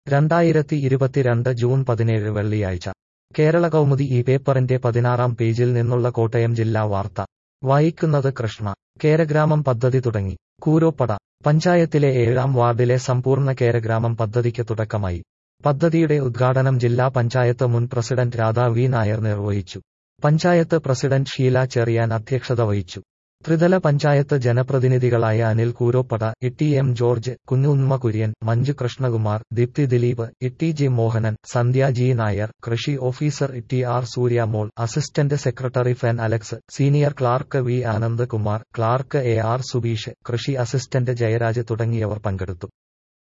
രണ്ടായിരത്തി ഇരുപത്തിരണ്ട് ജൂൺ പതിനേഴ് വെള്ളിയാഴ്ച കേരള കൗമുദി ഈ പേപ്പറിന്റെ പതിനാറാം പേജിൽ നിന്നുള്ള കോട്ടയം ജില്ലാ വാർത്ത വായിക്കുന്നത് കൃഷ്ണ കേരഗ്രാമം പദ്ധതി തുടങ്ങി കൂരോപ്പട പഞ്ചായത്തിലെ ഏഴാം വാർഡിലെ സമ്പൂർണ്ണ കേരഗ്രാമം പദ്ധതിക്ക് തുടക്കമായി പദ്ധതിയുടെ ഉദ്ഘാടനം ജില്ലാ പഞ്ചായത്ത് മുൻ പ്രസിഡന്റ് രാധാ വി നായർ നിർവഹിച്ചു പഞ്ചായത്ത് പ്രസിഡന്റ് ഷീല ചെറിയാൻ അധ്യക്ഷത വഹിച്ചു ത്രിതല പഞ്ചായത്ത് ജനപ്രതിനിധികളായ Anil Kooroppada Itty M George Kunjumma Kurian Manju Krishnakumar Deepthi Dileep Itty G Mohanan Sandhya G Nair കൃഷി officer Itty R Suryamol assistant secretary Fen Alex senior clerk V Anand Kumar clerk A R Subeesh കൃഷി അസിസ്റ്റന്റ് ജയരാജ് തുടങ്ങിയവർ പങ്കെടുത്തു